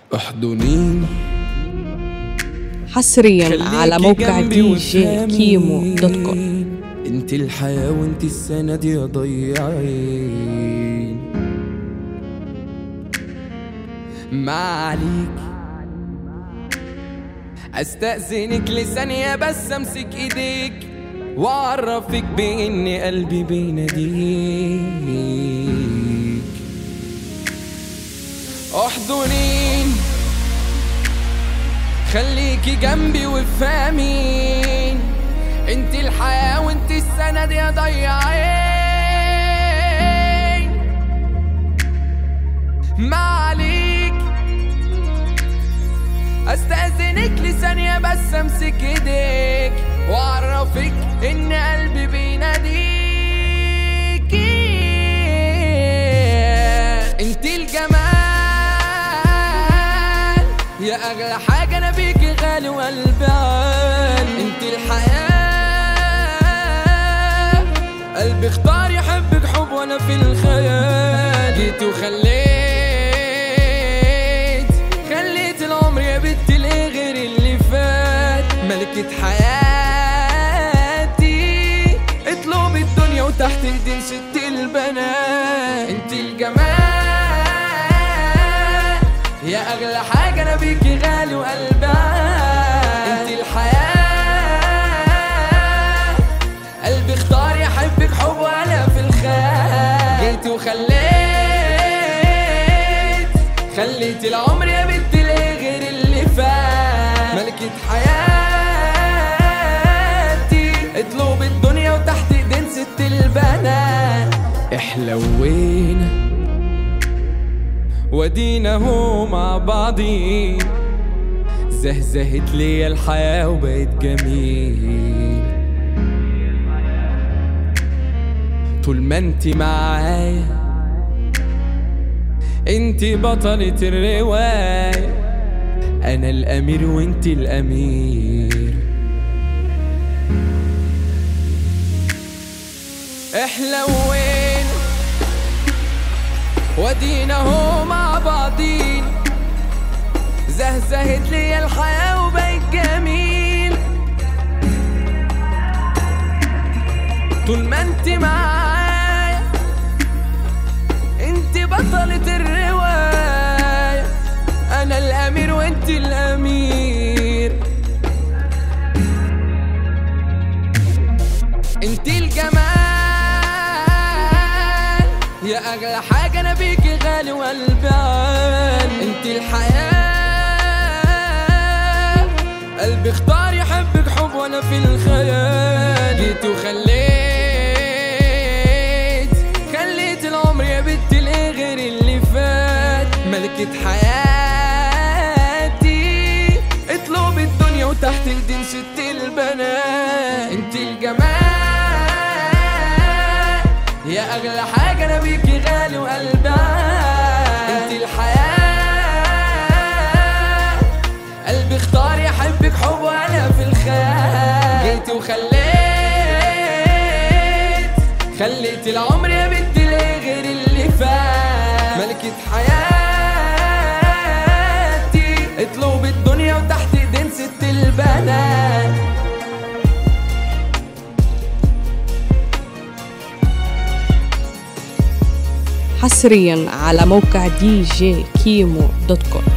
احضنيني حصريا على خليكي موقع جنبي دي جي كيمو دوت كوم وافهميني. انت الحياة وانت السند يا ضيعين ما عليك استأذنك لثانية بس امسك ايديك واعرفك بان قلبي بيناديك احضنيني خليكي جنبي وافهمين انت الحياة وانت السند يا ضيعين ما عليك استأذنك لثانية بس امسك ايديك واعرفك ان قلبي بيناديكي انت الجمال يا اغلى حاجة انا بيكي غالي وقلبان انت الحياة قلبي اختار يحبك حب وانا في الخيال جيت وخليت خليت العمر يا بنت ليه غير اللي فات ملكة حياتي اطلب الدنيا وتحت ايدين ست البنات انت الجمال يا اغلى حاجة انا بيكي غالي وقلبان انت الحياة قلبي اختار يحبك حب وانا في الخيال جيت وخليت خليت العمر يا بنت ليه غير اللي فات ملكة حياتي اطلب الدنيا وتحت ايدين ست البنات احلوينا ودينا هو مع بعضي زهزهت لي الحياة وبقت جميل طول ما انت معايا انت بطلة الرواية انا الامير وانت الامير احلوين ودينا هو مع بعضين زهزهت لي الحياة وبقت جميل طول ما انت معايا انت بطلة الرواية انا الامير وانت الامير انت الجمال يا اغلى حاجة انا بيكي غالي وقلبان انت الحياة قلبي اختار يحبك حب وانا في الخيال جيت وخليت خليت العمر يا بنت ليه غير اللي فات ملكة حياتي اطلب الدنيا وتحت ايدين ست البنات انت الجمال يا اغلى حاجة انا بيكي غالي وقلبان انت الحياة قلبي اختار يحبك حب وانا في الخيال جيت وخليت خليت العمر يا بنت ليه غير اللي فات ملكة حياتي اطلب الدنيا وتحت ايدين ست البنات حصريا على موقع دي جي كيمو دوت كوم